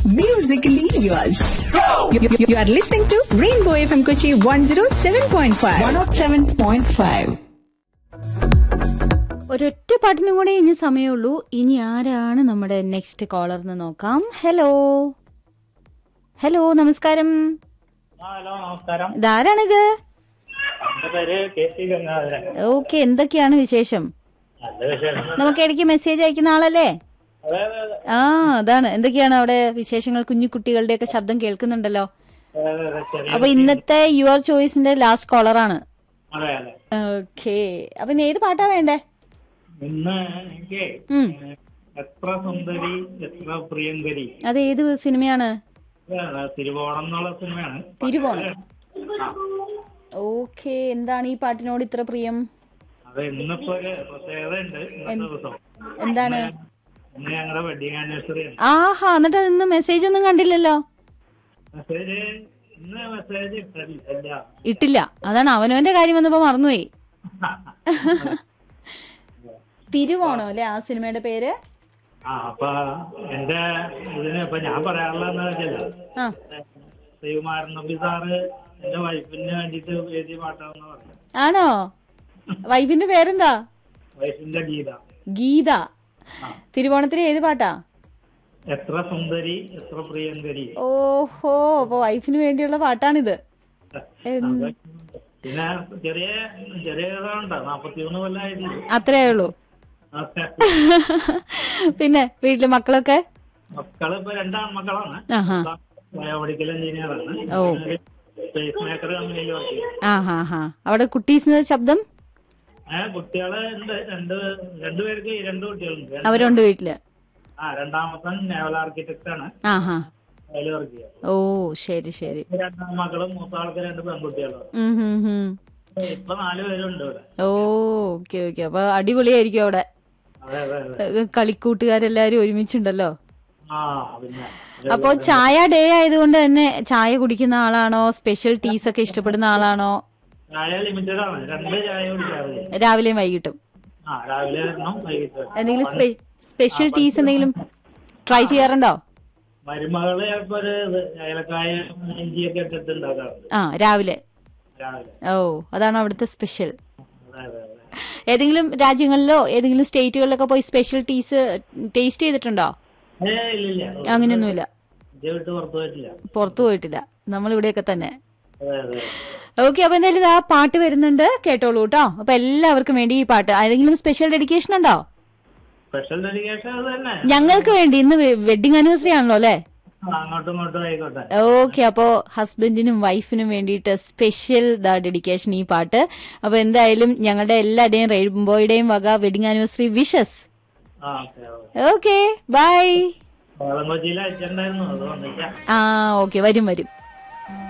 musically yours. You, you- you are listening to Rainbow FM Kochi 107.5. 107.5. ഒരൊറ്റ പാട്ടിനും കൂടെ ഇനി സമയമുള്ളൂ ഇനി ആരാണ് നമ്മുടെ നെക്സ്റ്റ് കോളർ എന്ന് നോക്കാം ഹലോ ഹലോ നമസ്കാരം ആ ഹലോ നമസ്കാരം ഇതാരാണിത് എന്റെ പേര് കെ സി ഗംഗാധരൻ ഓക്കെ എന്തൊക്കെയാണ് വിശേഷം നല്ല വിശേഷം നമുക്ക് ഇടയ്ക്ക് മെസ്സേജ് അയക്കുന്ന ആളല്ലേ അതെ അതെ അതെ ആ അതാണ് എന്തൊക്കെയാണ് അവിടെ വിശേഷങ്ങൾ കുഞ്ഞു കുട്ടികളുടെ ഒക്കെ ശബ്ദം കേൾക്കുന്നുണ്ടല്ലോ അതെ അതെ അതെ ചെറിയ അപ്പൊ ഇന്നത്തെ യുവർ ചോയ്സിന്റെ ലാസ്റ്റ് കോളറാണ് അതെ അതെ ഓക്കെ അപ്പൊ ഇനി ഏത് പാട്ടാ വേണ്ടേ ഇന്ന് എനിക്ക് ഉം. എത്ര സുന്ദരി എത്ര പ്രിയങ്കരി അത് ഏത് സിനിമയാണ് ഇതാണ് തിരുവോണം എന്നുള്ള സിനിമയാണ് തിരുവോണം ആ. ഓക്കെ എന്താണ് ഈ പാട്ടിനോട് ഇത്ര പ്രിയം അത് ഇന്നിപ്പോ ഒരു പ്രത്യേകത ഉണ്ട് ഇന്നത്തെ ദിവസം എന്താണ് ഇന്ന് ഞങ്ങളുടെ വെഡിങ് ആനിവേഴ്സറി ആണ് ആഹാ എന്നിട്ട് ഇന്ന് മെസ്സേജ് ഒന്നും കണ്ടില്ലല്ലോ മെസ്സേജ് ഇന്ന് മെസ്സേജ് ഇട്ടില്ല ഇട്ടില്ല അതാണ് അവനവന്റെ കാര്യം വന്നപ്പോ മറന്നുപോയി തിരുവോണം അല്ലെ ആ സിനിമയുടെ പേര് ആ അപ്പൊ എന്റെ ഇതിന് ഇപ്പൊ ഞാൻ പറയാനുള്ളതെന്ന് വെച്ചാൽ ആ ശ്രീകുമാരൻ നമ്പി സാറ് എന്റെ വൈഫിന് വേണ്ടിട്ട് എഴുതിയ പാട്ടാണെന്ന് പറഞ്ഞു ആണോ വൈഫിന്റെ പേരെന്താ വൈഫിന്റെ ഗീത ഗീത തിരുവോണത്തിന് ഏത് പാട്ടാ എത്ര സുന്ദരി എത്ര പ്രിയങ്കരി ഓഹോ അപ്പൊ വൈഫിന് വേണ്ടിയുള്ള പാട്ടാണിത് എൻ- പിന്നെ ചെറിയ ചെറിയ ഇതാണ്ടോ നാപ്പത്തിമൂന്ന് കൊല്ലായിരുന്നു അത്രേ ഉള്ളൂ പിന്നെ വീട്ടിലെ മക്കളൊക്കെ മക്കള് ഇപ്പൊ രണ്ടാൺമക്കളാണ് ആഹാ ബയോമെഡിക്കൽ എഞ്ചിനീയർ ഓ. ആണ് സ്പേസ് മേക്കർ കമ്പനിയിൽ വർക്ക് ചെയ്യും ആഹാ ഹാ അവിടെ കുട്ടീസിന്റെ ശബ്ദം ഏഹ് കുട്ടികള് ഉണ്ട് രണ്ട് രണ്ടുപേർക്ക് രണ്ട് കുട്ടികളുണ്ട് അവരുണ്ട് വീട്ടില് ആ രണ്ടാമത്തൻ നേവൽ ആർക്കിടെക്ട് ആണ് ആഹാ അതിൽ വർക്ക് ചെയ്യാം ഓ ശരി ശരി രണ്ടാം മക്കളും മൂത്ത ആൾക്ക് രണ്ട് പെൺകുട്ടികളും ഉം ഹും ഹും. ഇപ്പൊ നാല് പേരുണ്ട് ഇവിടെ ഓ ഓക്കെ ഓക്കെ അപ്പൊ അടിപൊളിയായിരിക്കും അവിടെ അതെ അതെ അതെ ഏ, കളിക്കൂട്ടുകാരെല്ലാരും ഒരുമിച്ചുണ്ടല്ലോ ആ പിന്നെ അപ്പൊ ചായ ഡേ ആയതുകൊണ്ട് തന്നെ ചായ കുടിക്കുന്ന ആളാണോ സ്പെഷ്യൽ ടീസ് ഒക്കെ ഇഷ്ടപ്പെടുന്ന ആളാണോ ചായ ലിമിറ്റഡ് ആണ് രണ്ട് ചായ കുടിക്കാറ് രാവിലെയും വൈകിട്ടും ആ രാവിലെ വരണം വൈകിട്ട് വരണം. എന്തെങ്കിലും സ്പെ- സ്പെഷ്യൽ ടീസ് എന്തെങ്കിലും ട്രൈ ചെയ്യാറുണ്ടോ മരുമകള് ചിലപ്പോ ഒരു ഇത് ഏലക്കായ ഇഞ്ചിയൊക്കെ ഇട്ടിട്ട് ഉണ്ടാക്കാറുണ്ട് ആ രാവിലെ രാവിലെ ഓ അതാണ് അവിടുത്തെ സ്പെഷ്യൽ അതെ അതെ അതെ ഏതെങ്കിലും രാജ്യങ്ങളിലോ ഏതെങ്കിലും സ്റ്റേറ്റുകളിലൊക്കെ പോയി സ്പെഷ്യൽ ടീസ് ടേസ്റ്റ് ചെയ്തിട്ടുണ്ടോ ഏ ഇല്ലില്ല അങ്ങനെയൊന്നുമില്ല ഇന്ത്യ വിട്ട് പുറത്തു പോയിട്ടില്ല പുറത്തു പോയിട്ടില്ല നമ്മൾ ഇവിടെയൊക്കെ തന്നെ അതെ അതെ ഓക്കെ അപ്പൊ എന്തായാലും ആ പാട്ട് വരുന്നുണ്ട് കേട്ടോളൂ കേട്ടോ അപ്പൊ എല്ലാവർക്കും വേണ്ടി ഈ പാട്ട് ഏതെങ്കിലും സ്പെഷ്യൽ ഡെഡിക്കേഷൻ ഉണ്ടോ സ്പെഷ്യൽ ഡെഡിക്കേഷൻ അത് തന്നെ ഞങ്ങൾക്ക് വേണ്ടി ഇന്ന് വെഡിങ് ആനിവേഴ്സറി ആണല്ലോ അല്ലേ ആ, അങ്ങോട്ടും ഇങ്ങോട്ടും ആയിക്കോട്ടെ ഓക്കെ അപ്പോ ഹസ്ബൻഡിനും വൈഫിനും വേണ്ടിയിട്ട് സ്പെഷ്യൽ ദ ഡെഡിക്കേഷൻ ഈ പാട്ട് അപ്പൊ എന്തായാലും ഞങ്ങളുടെ എല്ലാവരുടെയും റെയിൻബോയുടെയും വക വെഡിങ് ആനിവേഴ്സറി വിഷസ് ആ ഓക്കെ ഓക്കെ ഓക്കെ ബൈ കോളം കൊച്ചിയിൽ അയച്ചിട്ടുണ്ടായിരുന്നു അത് വന്നില്ല ആ ഓക്കെ വരും വരും